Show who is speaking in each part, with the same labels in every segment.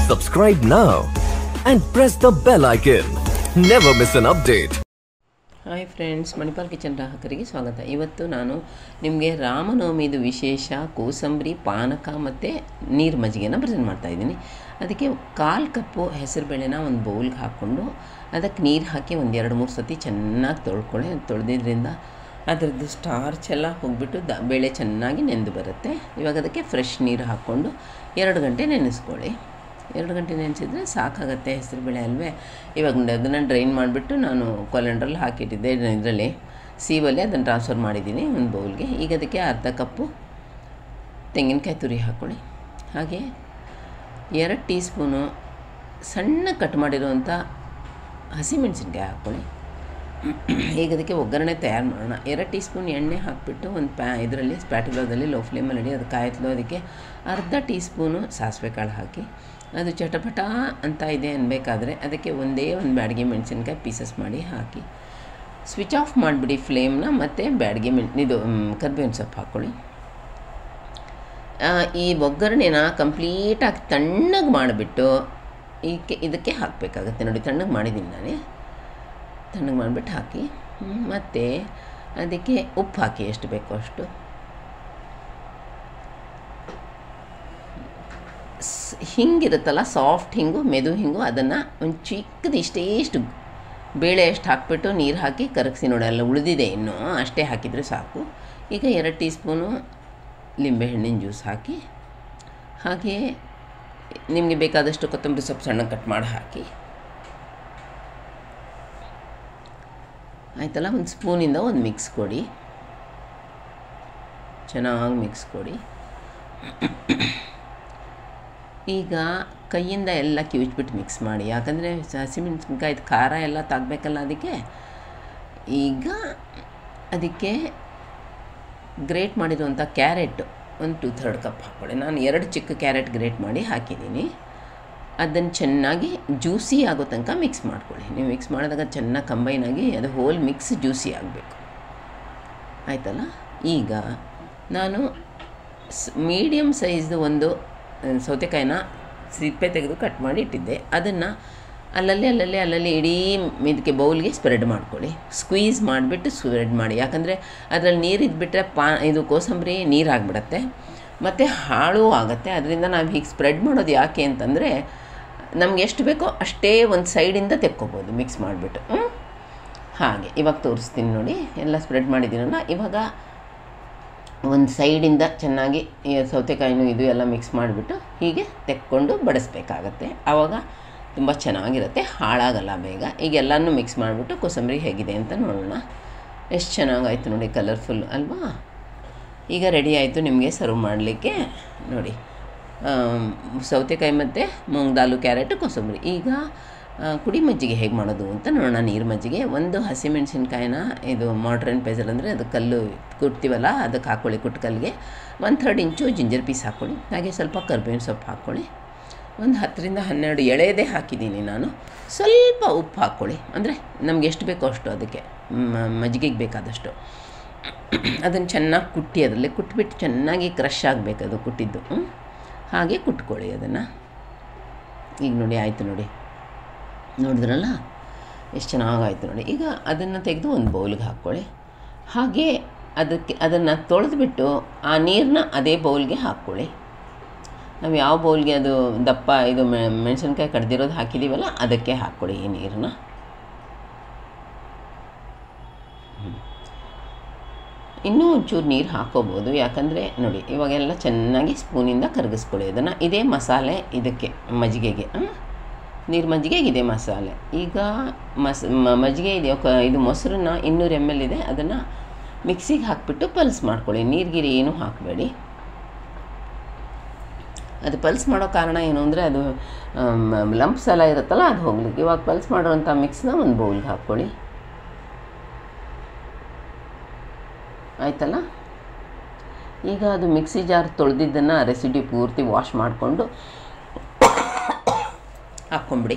Speaker 1: Subscribe now and press the bell icon. Never miss an update.
Speaker 2: Hi friends Manipal kitchen ಗ್ರಾಹಕರಿಗೆ ಸ್ವಾಗತ ಇವತ್ತು ನಾನು ನಿಮಗೆ ರಾಮನವಮಿದು ವಿಶೇಷ ಕೋಸಂಬರಿ ಪಾನಕ ಮತ್ತು ನೀರು ಮಜ್ಜಿಗೆನ ಪ್ರೆಸೆಂಟ್ ಮಾಡ್ತಾಯಿದ್ದೀನಿ ಅದಕ್ಕೆ ಕಾಲು ಕಪ್ಪು ಹೆಸರುಬೇಳೆನ ಒಂದು ಬೌಲ್ಗೆ ಹಾಕ್ಕೊಂಡು ಅದಕ್ಕೆ ನೀರು ಹಾಕಿ ಒಂದು ಎರಡು ಮೂರು ಸತಿ ಚೆನ್ನಾಗಿ ತೊಳ್ಕೊಳ್ಳಿ ತೊಳೆದಿದ್ರಿಂದ ಅದರದ್ದು ಸ್ಟಾರ್ಚ್ ಎಲ್ಲ ಹೋಗ್ಬಿಟ್ಟು ದ ಬೇಳೆ ಚೆನ್ನಾಗಿ ನೆಂದು ಬರುತ್ತೆ ಇವಾಗ ಅದಕ್ಕೆ ಫ್ರೆಶ್ ನೀರು ಹಾಕ್ಕೊಂಡು ಎರಡು ಗಂಟೆ ನೆನೆಸ್ಕೊಳ್ಳಿ ಎರಡು ಗಂಟೆ ನೆನೆಸಿದ್ರೆ ಸಾಕಾಗತ್ತೆ ಹೆಸರುಬೇಳೆ ಅಲ್ವೇ ಇವಾಗ ಅದನ್ನು ಡ್ರೈನ್ ಮಾಡಿಬಿಟ್ಟು ನಾನು ಕೊಲೆಂಡ್ರಲ್ಲಿ ಹಾಕಿಟ್ಟಿದ್ದೆ ಇದರಲ್ಲಿ ಸೀವಲ್ಲಿ ಅದನ್ನು ಟ್ರಾನ್ಸ್ಫರ್ ಮಾಡಿದ್ದೀನಿ ಒಂದು ಬೌಲ್ಗೆ ಈಗ ಅದಕ್ಕೆ ಅರ್ಧ ಕಪ್ಪು ತೆಂಗಿನಕಾಯಿ ತುರಿ ಹಾಕ್ಕೊಳ್ಳಿ ಹಾಗೆ ಎರಡು ಟೀ ಸ್ಪೂನು ಸಣ್ಣ ಕಟ್ ಮಾಡಿರುವಂಥ ಹಸಿಮೆಣಸಿನ್ಕಾಯಿ ಹಾಕ್ಕೊಳ್ಳಿ ಈಗ ಅದಕ್ಕೆ ಒಗ್ಗರಣೆ ತಯಾರು ಮಾಡೋಣ ಎರಡು ಟೀ ಸ್ಪೂನ್ ಎಣ್ಣೆ ಹಾಕಿಬಿಟ್ಟು ಒಂದು ಪ್ಯಾ ಇದರಲ್ಲಿ ಸ್ಪ್ಯಾಟುಲೋದಲ್ಲಿ ಲೋ ಫ್ಲೇಮಲ್ಲಿ ಇಡಿ ಅದು ಕಾಯ್ತಲೋ ಅದಕ್ಕೆ ಅರ್ಧ ಟೀ ಸ್ಪೂನು ಸಾಸಿವೆ ಕಾಳು ಹಾಕಿ ಅದು ಚಟಪಟ ಅಂತ ಇದೆ ಅನ್ಬೇಕಾದ್ರೆ ಅದಕ್ಕೆ ಒಂದೇ ಒಂದು ಬ್ಯಾಡಗಿ ಮೆಣಸಿನ್ಕಾಯಿ ಪೀಸಸ್ ಮಾಡಿ ಹಾಕಿ ಸ್ವಿಚ್ ಆಫ್ ಮಾಡಿಬಿಡಿ ಫ್ಲೇಮ್ನ ಮತ್ತು ಬ್ಯಾಡಗಿ ಮೆಣ್ ಇದು ಕರ್ಬೇವಿನ ಸೊಪ್ಪು ಹಾಕ್ಕೊಳ್ಳಿ ಆ, ಈ ಒಗ್ಗರಣೆನ ಕಂಪ್ಲೀಟಾಗಿ ತಣ್ಣಗೆ ಮಾಡಿಬಿಟ್ಟು ಈಕೆ ಇದಕ್ಕೆ ಹಾಕಬೇಕಾಗತ್ತೆ ನೋಡಿ ತಣ್ಣಗೆ ಮಾಡಿದ್ದೀನಿ ನಾನೇ ತಣ್ಣಗೆ ಮಾಡಿಬಿಟ್ಟು ಹಾಕಿ ಮತ್ತು ಅದಕ್ಕೆ ಉಪ್ಪು ಹಾಕಿ ಎಷ್ಟು ಬೇಕೋ ಅಷ್ಟು ಸ್- ಹಿಂಗಿರುತ್ತಲ್ಲ ಸಾಫ್ಟ್ ಹಿಂಗು ಮೆದು ಹಿಂಗು ಅದನ್ನು ಒಂದು ಚಿಕ್ಕದು ಇಷ್ಟೇ ಇಷ್ಟು ಬೇಳೆ ಎಷ್ಟು ಹಾಕ್ಬಿಟ್ಟು ನೀರು ಹಾಕಿ ಕರಗಿಸಿ ನೋಡಿ ಅಲ್ಲ ಉಳಿದಿದೆ ಇನ್ನೂ ಅಷ್ಟೇ ಹಾಕಿದರೆ ಸಾಕು ಈಗ ಎರಡು ಟೀ ಸ್ಪೂನು ಲಿಂಬೆಹಣ್ಣಿನ ಜ್ಯೂಸ್ ಹಾಕಿ ಹಾಗೆ ನಿಮಗೆ ಬೇಕಾದಷ್ಟು ಕೊತ್ತಂಬರಿ ಸೊಪ್ಪು ಸಣ್ಣ ಕಟ್ ಮಾಡಿ ಹಾಕಿ ಆಯ್ತಲ್ಲ ಒಂದು ಸ್ಪೂನಿಂದ ಒಂದು ಮಿಕ್ಸ್ ಕೊಡಿ ಚೆನ್ನಾಗಿ ಮಿಕ್ಸ್ ಕೊಡಿ ಈಗ ಕೈಯಿಂದ ಎಲ್ಲ ಕಿವುಚ್ಬಿಟ್ಟು ಮಿಕ್ಸ್ ಮಾಡಿ ಯಾಕಂದರೆ ಹಸಿಮೆಣಸಿನ್ಕಾಯ್ದು ಖಾರ ಎಲ್ಲ ತಾಗಬೇಕಲ್ಲ ಅದಕ್ಕೆ ಈಗ ಅದಕ್ಕೆ ಗ್ರೇಟ್ ಮಾಡಿರುವಂಥ ಕ್ಯಾರೆಟ್ ಒಂದು ಟೂ ಥರ್ಡ್ ಕಪ್ ಹಾಕ್ಕೊಳ್ಳಿ ನಾನು ಎರಡು ಚಿಕ್ಕ ಕ್ಯಾರೆಟ್ ಗ್ರೇಟ್ ಮಾಡಿ ಹಾಕಿದ್ದೀನಿ ಅದನ್ನು ಚೆನ್ನಾಗಿ ಜ್ಯೂಸಿ ಆಗೋ ತನಕ ಮಿಕ್ಸ್ ಮಾಡ್ಕೊಳ್ಳಿ ನೀವು ಮಿಕ್ಸ್ ಮಾಡಿದಾಗ ಚೆನ್ನಾಗಿ ಕಂಬೈನ್ ಆಗಿ ಅದು ಹೋಲ್ ಮಿಕ್ಸ್ ಜ್ಯೂಸಿ ಆಗಬೇಕು ಆಯ್ತಲ್ಲ ಈಗ ನಾನು ಸ್ ಮೀಡಿಯಮ್ ಸೈಜ್ದು ಒಂದು ಆ, ಸೌತೆಕಾಯಿನ ಸಿಪ್ಪೆ ತೆಗೆದು ಕಟ್ ಮಾಡಿ ಇಟ್ಟಿದ್ದೆ ಅದನ್ನು ಅಲ್ಲಲ್ಲಿ ಅಲ್ಲಲ್ಲಿ ಅಲ್ಲಲ್ಲಿ ಇಡೀ ಇದಕ್ಕೆ ಬೌಲ್ಗೆ ಸ್ಪ್ರೆಡ್ ಮಾಡ್ಕೊಳ್ಳಿ ಸ್ಕ್ವೀಸ್ ಮಾಡಿಬಿಟ್ಟು ಸ್ಪ್ರೆಡ್ ಮಾಡಿ ಯಾಕಂದರೆ ಅದರಲ್ಲಿ ನೀರು ಇದ್ಬಿಟ್ರೆ ಪಾ ಇದು ಕೋಸಂಬರಿ ನೀರಾಗ್ಬಿಡತ್ತೆ ಮತ್ತು ಹಾಳು ಆಗುತ್ತೆ ಅದರಿಂದ ನಾವು ಹೀಗೆ ಸ್ಪ್ರೆಡ್ ಮಾಡೋದು ಯಾಕೆ ಅಂತಂದರೆ ನಮ್ಗೆ ಎಷ್ಟು ಬೇಕೋ ಅಷ್ಟೇ ಒಂದು ಸೈಡಿಂದ ತೆಕ್ಕೋಬೋದು ಮಿಕ್ಸ್ ಮಾಡಿಬಿಟ್ಟು ಹಾಗೆ ಇವಾಗ ತೋರಿಸ್ತೀನಿ ನೋಡಿ ಎಲ್ಲ ಸ್ಪ್ರೆಡ್ ಮಾಡಿದ್ದೀನಲ್ಲ ಇವಾಗ ಒಂದು ಸೈಡಿಂದ ಚೆನ್ನಾಗಿ ಈ ಸೌತೆಕಾಯಿನೂ ಇದು ಎಲ್ಲ ಮಿಕ್ಸ್ ಮಾಡಿಬಿಟ್ಟು ಹೀಗೆ ತೆಕ್ಕೊಂಡು ಬಡಿಸ್ಬೇಕಾಗತ್ತೆ ಆವಾಗ ತುಂಬ ಚೆನ್ನಾಗಿರುತ್ತೆ ಹಾಳಾಗಲ್ಲ ಬೇಗ ಈಗ ಎಲ್ಲನೂ ಮಿಕ್ಸ್ ಮಾಡಿಬಿಟ್ಟು ಕೋಸಂಬರಿ ಹೇಗಿದೆ ಅಂತ ನೋಡೋಣ ಎಷ್ಟು ಚೆನ್ನಾಗಾಯ್ತು ನೋಡಿ ಕಲರ್ಫುಲ್ ಅಲ್ವಾ ಈಗ ರೆಡಿ ಆಯಿತು ನಿಮಗೆ ಸರ್ವ್ ಮಾಡಲಿಕ್ಕೆ ನೋಡಿ ಆಮ್, ಸೌತೆಕಾಯಿ ಮತ್ತು ಮೂಂಗ್ ದಾಲು ಕ್ಯಾರೆಟ್ ಕೋಸಂಬರಿ ಈಗ ಆ, ಕುಡಿ ಮಜ್ಜಿಗೆ ಹೇಗೆ ಮಾಡೋದು ಅಂತ ನೋಡೋಣ ನೀರು ಮಜ್ಜಿಗೆ ಒಂದು ಹಸಿಮೆಣಸಿನ್ಕಾಯಿನ ಇದು ಮಾಡ್ರನ್ ಪೇಸಲ್ ಅಂದರೆ ಅದು ಕಲ್ಲು ಕುಟ್ತೀವಲ್ಲ ಅದಕ್ಕೆ ಹಾಕ್ಕೊಳ್ಳಿ ಕುಟ್ಕಲ್ಗೆ ಒಂದು ಥರ್ಡ್ ಇಂಚು ಜಿಂಜರ್ ಪೀಸ್ ಹಾಕ್ಕೊಳ್ಳಿ ಹಾಗೆ ಸ್ವಲ್ಪ ಕರ್ಬೇವಿನ ಸೊಪ್ಪು ಹಾಕ್ಕೊಳ್ಳಿ ಒಂದು ಹತ್ತರಿಂದ ಹನ್ನೆರಡು ಎಳೆದೇ ಹಾಕಿದ್ದೀನಿ ನಾನು ಸ್ವಲ್ಪ ಉಪ್ಪು ಹಾಕ್ಕೊಳ್ಳಿ ಅಂದರೆ ನಮ್ಗೆ ಎಷ್ಟು ಬೇಕೋ ಅಷ್ಟು ಅದಕ್ಕೆ ಮ- ಮಜ್ಜಿಗೆಗೆ ಬೇಕಾದಷ್ಟು ಅದನ್ನು ಚೆನ್ನಾಗಿ ಕುಟ್ಟಿ ಅದರಲ್ಲಿ ಕುಟ್ಬಿಟ್ಟು ಚೆನ್ನಾಗಿ ಕ್ರಷ್ ಆಗಬೇಕು ಅದು ಕುಟ್ಟಿದ್ದು ಹ್ಮ್? ಹಾಗೆ ಕುಟ್ಕೊಳ್ಳಿ ಅದನ್ನು ಈಗ ನೋಡಿ ಆಯಿತು ನೋಡಿ ನೋಡಿದ್ರಲ್ಲ ಎಷ್ಟು ಚೆನ್ನಾಗಾಯ್ತು ನೋಡಿ ಈಗ ಅದನ್ನು ತೆಗೆದು ಒಂದು ಬೌಲ್ಗೆ ಹಾಕ್ಕೊಳ್ಳಿ ಹಾಗೆ ಅದಕ್ಕೆ ಅದನ್ನು ತೊಳೆದ್ಬಿಟ್ಟು ಆ ನೀರನ್ನ ಅದೇ ಬೌಲ್ಗೆ ಹಾಕ್ಕೊಳ್ಳಿ ನಾವು ಯಾವ ಬೌಲ್ಗೆ ಅದು ದಪ್ಪ ಇದು ಮೆ- ಮೆಣಸಿನ್ಕಾಯಿ ಕಡ್ದಿರೋದು ಹಾಕಿದ್ದೀವಲ್ಲ ಅದಕ್ಕೆ ಹಾಕ್ಕೊಳ್ಳಿ ಈ ನೀರನ್ನ ಇನ್ನೂ ಒಂಚೂರು ನೀರು ಹಾಕೋಬೋದು ಯಾಕಂದರೆ ನೋಡಿ ಇವಾಗೆಲ್ಲ ಚೆನ್ನಾಗಿ ಸ್ಪೂನಿಂದ ಕರಗಿಸ್ಕೊಳ್ಳಿ ಅದನ್ನು ಇದೇ ಮಸಾಲೆ ಇದಕ್ಕೆ ಮಜ್ಜಿಗೆಗೆ ಆ? ನೀರು ಮಜ್ಜಿಗೆಗೆ ಇದೆ ಮಸಾಲೆ ಈಗ ಮಸ್ ಮ- ಮಜ್ಜಿಗೆ ಇದೆ ಕ- ಇದು ಮೊಸರನ್ನ ಇನ್ನೂರು ಎಮ್ ಎಲ್ ಇದೆ ಅದನ್ನು ಮಿಕ್ಸಿಗೆ ಹಾಕ್ಬಿಟ್ಟು ಪಲ್ಸ್ ಮಾಡ್ಕೊಳ್ಳಿ ನೀರ್ಗಿರಿ ಏನೂ ಹಾಕಬೇಡಿ ಅದು ಪಲ್ಸ್ ಮಾಡೋ ಕಾರಣ ಏನು ಅಂದರೆ ಅದು ಲಂಪ್ಸ್ ಎಲ್ಲ ಇರುತ್ತಲ್ಲ ಅದು ಹೋಗ್ಲಿಕ್ಕೆ ಇವಾಗ ಪಲ್ಸ್ ಮಾಡೋವಂಥ ಮಿಕ್ಸ್ನ ಒಂದು ಬೌಲ್ಗೆ ಹಾಕ್ಕೊಳ್ಳಿ ಆಯ್ತಲ್ಲ ಈಗ ಅದು ಮಿಕ್ಸಿ ಜಾರ್ ತೊಳೆದಿದ್ದನ್ನು ರೆಸಿಡಿ ಪೂರ್ತಿ ವಾಶ್ ಮಾಡಿಕೊಂಡು ಹಾಕ್ಕೊಂಬಿಡಿ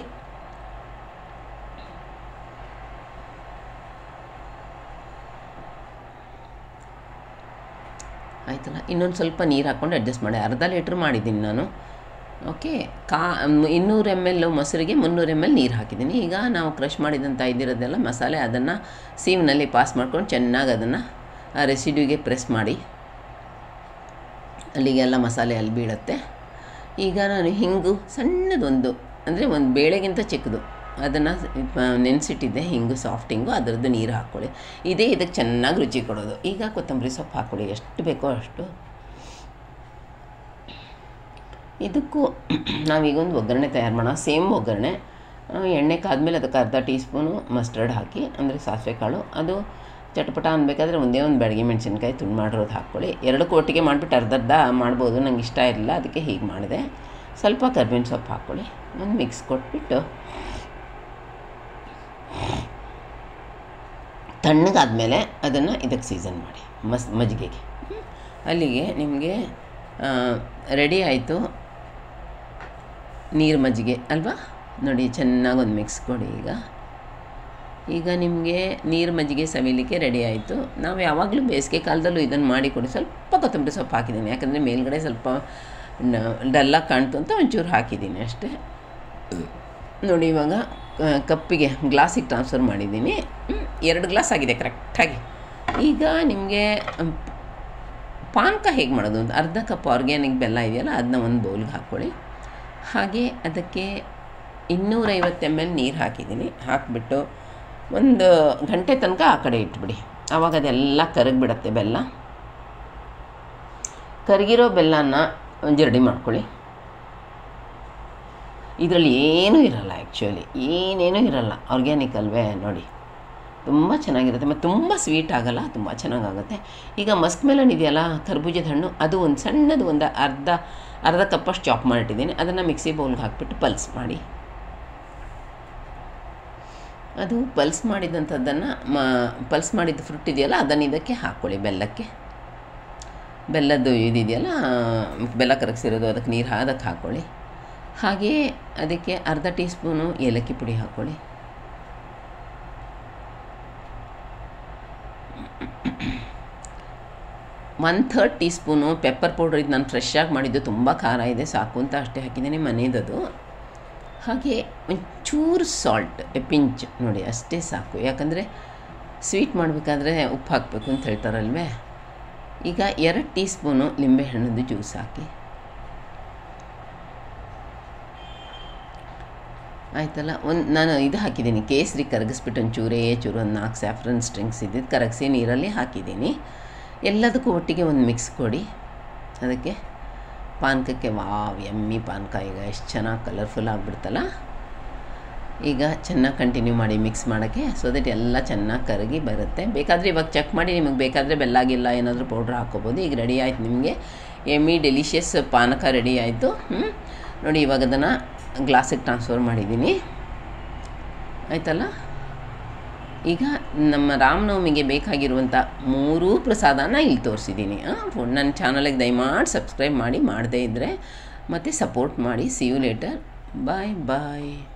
Speaker 2: ಆಯ್ತಲ್ಲ ಇನ್ನೊಂದು ಸ್ವಲ್ಪ ನೀರು ಹಾಕ್ಕೊಂಡು ಅಡ್ಜಸ್ಟ್ ಮಾಡಿ ಅರ್ಧ ಲೀಟ್ರ್ ಮಾಡಿದ್ದೀನಿ ನಾನು ಓಕೆ ಕಾ ಇನ್ನೂರು ಎಮ್ ಎಲ್ ಮೊಸರಿಗೆ ಮುನ್ನೂರು ಎಮ್ ಎಲ್ ನೀರು ಹಾಕಿದ್ದೀನಿ ಈಗ ನಾವು ಕ್ರಷ್ ಮಾಡಿದಂಥ ಇದಿರೋದೆಲ್ಲ ಮಸಾಲೆ ಅದನ್ನು ಸೀವ್ನಲ್ಲಿ ಪಾಸ್ ಮಾಡ್ಕೊಂಡು ಚೆನ್ನಾಗಿ ಅದನ್ನು ಆ ರೆಸಿಡ್ಯೂಗೆ ಪ್ರೆಸ್ ಮಾಡಿ ಅಲ್ಲಿಗೆಲ್ಲ ಮಸಾಲೆ ಅಲ್ಲಿ ಬೀಳುತ್ತೆ ಈಗ ನಾನು ಹಿಂಗು ಸಣ್ಣದೊಂದು ಅಂದರೆ ಒಂದು ಬೇಳೆಗಿಂತ ಚಿಕ್ಕದು ಅದನ್ನು ನೆನೆಸಿಟ್ಟಿದ್ದೆ ಹಿಂಗು ಸಾಫ್ಟ್ ಹಿಂಗು ಅದರದ್ದು ನೀರು ಹಾಕ್ಕೊಳ್ಳಿ ಇದೇ ಇದಕ್ಕೆ ಚೆನ್ನಾಗಿ ರುಚಿ ಕೊಡೋದು ಈಗ ಕೊತ್ತಂಬರಿ ಸೊಪ್ಪು ಹಾಕ್ಕೊಳ್ಳಿ ಎಷ್ಟು ಬೇಕೋ ಅಷ್ಟು ಇದಕ್ಕೂ ನಾವೀಗೊಂದು ಒಗ್ಗರಣೆ ತಯಾರು ಮಾಡೋಣ ಸೇಮ್ ಒಗ್ಗರಣೆ ಆ, ಎಣ್ಣೆ ಕಾದ್ಮೇಲೆ ಅದಕ್ಕೆ ಅರ್ಧ ಟೀ ಸ್ಪೂನು ಮಸ್ಟರ್ಡ್ ಹಾಕಿ ಅಂದರೆ ಸಾಸಿವೆ ಕಾಳು ಅದು ಚಟಪಟ ಅನ್ಬೇಕಾದ್ರೆ ಒಂದೇ ಒಂದು ಬೆಳಗ್ಗೆ ಮೆಣಸಿನ್ಕಾಯಿ ತುಂಡು ಮಾಡಿರೋದು ಹಾಕ್ಕೊಳ್ಳಿ ಎರಡಕ್ಕೂ ಒಟ್ಟಿಗೆ ಮಾಡಿಬಿಟ್ಟು ಅರ್ಧ ಅರ್ಧ ಮಾಡ್ಬೋದು ನಂಗೆ ಇಷ್ಟ ಇರಲಿಲ್ಲ ಅದಕ್ಕೆ ಹೀಗೆ ಮಾಡಿದೆ ಸ್ವಲ್ಪ ಕರ್ಬೇವಿನ ಸೊಪ್ಪು ಹಾಕ್ಕೊಳ್ಳಿ ಒಂದು ಮಿಕ್ಸ್ ಕೊಟ್ಬಿಟ್ಟು ತಣ್ಣಗಾದ್ಮೇಲೆ ಅದನ್ನು ಇದಕ್ಕೆ ಸೀಸನ್ ಮಾಡಿ ಮಸ್ ಮಜ್ಜಿಗೆಗೆ ಹ್ಮ್. ಅಲ್ಲಿಗೆ ನಿಮಗೆ ರೆಡಿ ಆಯಿತು ನೀರು ಮಜ್ಜಿಗೆ ಅಲ್ವಾ ನೋಡಿ ಚೆನ್ನಾಗಿ ಒಂದು ಮಿಕ್ಸ್ ಕೊಡಿ ಈಗ ಈಗ ನಿಮಗೆ ನೀರು ಮಜ್ಜಿಗೆ ಸವಿಲಿಕ್ಕೆ ರೆಡಿ ಆಯಿತು ನಾವು ಯಾವಾಗಲೂ ಬೇಸಿಗೆ ಕಾಲದಲ್ಲೂ ಇದನ್ನು ಮಾಡಿ ಕೊಡಿ ಸ್ವಲ್ಪ ಕೊತ್ತಂಬರಿ ಸೊಪ್ಪು ಹಾಕಿದ್ದೀನಿ ಯಾಕಂದರೆ ಮೇಲ್ಗಡೆ ಸ್ವಲ್ಪ ಡಲ್ಲಾಗಿ ಕಾಣ್ತು ಅಂತ ಒಂಚೂರು ಹಾಕಿದ್ದೀನಿ ಅಷ್ಟೇ ನೋಡಿ ಇವಾಗ ಆ, ಕಪ್ಪಿಗೆ ಗ್ಲಾಸಿಗೆ ಟ್ರಾನ್ಸ್ಫರ್ ಮಾಡಿದ್ದೀನಿ ಹ್ಮ್, ಎರಡು ಗ್ಲಾಸ್ ಆಗಿದೆ ಕರೆಕ್ಟಾಗಿ ಈಗ ನಿಮಗೆ ಪಾನಕ ಹೇಗೆ ಮಾಡೋದು ಅಂತ ಅರ್ಧ ಕಪ್ ಆರ್ಗ್ಯಾನಿಕ್ ಬೆಲ್ಲ ಇದೆಯಲ್ಲ ಅದನ್ನ ಒಂದು ಬೌಲ್ಗೆ ಹಾಕ್ಕೊಳ್ಳಿ ಹಾಗೆ ಅದಕ್ಕೆ ಇನ್ನೂರೈವತ್ತು ಎಮ್ ಎಲ್ ನೀರು ಹಾಕಿದ್ದೀನಿ ಹಾಕಿಬಿಟ್ಟು ಒಂದು ಗಂಟೆ ತನಕ ಆ ಕಡೆ ಇಟ್ಬಿಡಿ ಆವಾಗ ಅದೆಲ್ಲ ಕರಗಿಬಿಡತ್ತೆ ಬೆಲ್ಲ ಕರಗಿರೋ ಬೆಲ್ಲನ ಜರಡಿ ಮಾಡ್ಕೊಳ್ಳಿ ಇದರಲ್ಲಿ ಏನೂ ಇರಲ್ಲ ಆ್ಯಕ್ಚುಲಿ ಏನೇನೂ ಇರಲ್ಲ ಆರ್ಗ್ಯಾನಿಕ್ ಅಲ್ವೇ ನೋಡಿ ತುಂಬ ಚೆನ್ನಾಗಿರುತ್ತೆ ಮತ್ತು ತುಂಬ ಸ್ವೀಟ್ ಆಗಲ್ಲ ತುಂಬ ಚೆನ್ನಾಗಾಗುತ್ತೆ ಈಗ ಮಸ್ಕ್ ಮೆಲನ್ ಇದೆಯಲ್ಲ ಕರ್ಬೂಜದ ಹಣ್ಣು ಅದು ಒಂದು ಸಣ್ಣದು ಒಂದು ಅರ್ಧ ಅರ್ಧ ಕಪ್ಪಷ್ಟು ಚಾಪ್ ಮಾಡಿಟ್ಟಿದ್ದೀನಿ ಅದನ್ನು ಮಿಕ್ಸಿ ಬೌಲ್ಗೆ ಹಾಕ್ಬಿಟ್ಟು ಪಲ್ಸ್ ಮಾಡಿ ಅದು ಪಲ್ಸ್ ಮಾಡಿದಂಥದ್ದನ್ನು ಮ ಪಲ್ಸ್ ಮಾಡಿದ ಫ್ರುಟ್ ಇದೆಯಲ್ಲ ಅದನ್ನು ಇದಕ್ಕೆ ಹಾಕ್ಕೊಳ್ಳಿ ಬೆಲ್ಲಕ್ಕೆ ಬೆಲ್ಲದ್ದು ಇದಿದೆಯಲ್ಲ ಬೆಲ್ಲ ಕರಗಿಸಿರೋದು ಅದಕ್ಕೆ ನೀರು ಅದಕ್ಕೆ ಹಾಕ್ಕೊಳ್ಳಿ ಹಾಗೆಯೇ ಅದಕ್ಕೆ ಅರ್ಧ ಟೀ ಸ್ಪೂನು ಏಲಕ್ಕಿ ಪುಡಿ ಹಾಕ್ಕೊಳ್ಳಿ one third teaspoon pepper powder ಇದು ನಾನು ಫ್ರೆಶ್ ಆಗಿ ಮಾಡಿದ್ದು ತುಂಬ ಖಾರ ಇದೆ ಸಾಕು ಅಂತ ಅಷ್ಟೇ ಹಾಕಿದ್ದೀನಿ ಮನೆಯದದು ಹಾಗೆ ಒಂಚೂರು ಸಾಲ್ಟ್ ಎ ಪಿಂಚ್ ನೋಡಿ ಅಷ್ಟೇ ಸಾಕು ಯಾಕಂದರೆ ಸ್ವೀಟ್ ಮಾಡಬೇಕಾದ್ರೆ ಉಪ್ಪು ಹಾಕಬೇಕು ಅಂತ ಹೇಳ್ತಾರಲ್ವೇ ಈಗ ಎರಡು ಟೀ ಸ್ಪೂನು ಲಿಂಬೆಹಣ್ಣದು ಜ್ಯೂಸ್ ಹಾಕಿ ಆಯ್ತಲ್ಲ ಒಂದು ನಾನು ಇದು ಹಾಕಿದ್ದೀನಿ ಕೇಸರಿ ಕರಗಿಸ್ಬಿಟ್ಟು ಒಂಚೂರೇ ಚೂರು ಒಂದು ನಾಲ್ಕು ಸ್ಯಾಫ್ರನ್ ಸ್ಟ್ರಿಂಗ್ಸ್ ಇದ್ದಿದ್ದು ಕರಗಿಸಿ ನೀರಲ್ಲಿ ಹಾಕಿದ್ದೀನಿ ಎಲ್ಲದಕ್ಕೂ ಒಟ್ಟಿಗೆ ಒಂದು ಮಿಕ್ಸ್ ಕೊಡಿ ಅದಕ್ಕೆ ಪಾನಕಕ್ಕೆ ವಾವ್ ಎಮ್ಮಿ ಪಾನಕ ಈಗ ಎಷ್ಟು ಚೆನ್ನಾಗಿ ಕಲರ್ಫುಲ್ ಆಗಿಬಿಡ್ತಲ್ಲ ಈಗ ಚೆನ್ನಾಗಿ ಕಂಟಿನ್ಯೂ ಮಾಡಿ ಮಿಕ್ಸ್ ಮಾಡೋಕ್ಕೆ ಸೊ ದಟ್ ಎಲ್ಲ ಚೆನ್ನಾಗಿ ಕರಗಿ ಬರುತ್ತೆ ಬೇಕಾದರೆ ಇವಾಗ ಚೆಕ್ ಮಾಡಿ ನಿಮಗೆ ಬೇಕಾದರೆ ಬೆಲ್ಲಾಗಿಲ್ಲ ಏನಾದರೂ ಪೌಡ್ರ್ ಹಾಕ್ಕೋಬೋದು ಈಗ ರೆಡಿ ಆಯ್ತು ನಿಮಗೆ ಎಮ್ಮಿ ಡೆಲಿಷಿಯಸ್ ಪಾನಕ ರೆಡಿ ಆಯಿತು ಹ್ಞೂ ನೋಡಿ ಇವಾಗ ಅದನ್ನು ಗ್ಲಾಸಿಗೆ ಟ್ರಾನ್ಸ್ಫರ್ ಮಾಡಿದ್ದೀನಿ ಆಯ್ತಲ್ಲ ಈಗ ನಮ್ಮ ರಾಮನವಮಿಗೆ ಬೇಕಾಗಿರುವಂಥ ಮೂರೂ ಪ್ರಸಾದನ ಇಲ್ಲಿ ತೋರಿಸಿದ್ದೀನಿ ನನ್ನ ಚಾನಲಿಗೆ ದಯಮಾಡಿ ಸಬ್ಸ್ಕ್ರೈಬ್ ಮಾಡಿ ಮಾಡದೇ ಇದ್ದರೆ ಮತ್ತು ಸಪೋರ್ಟ್ ಮಾಡಿ see you later bye bye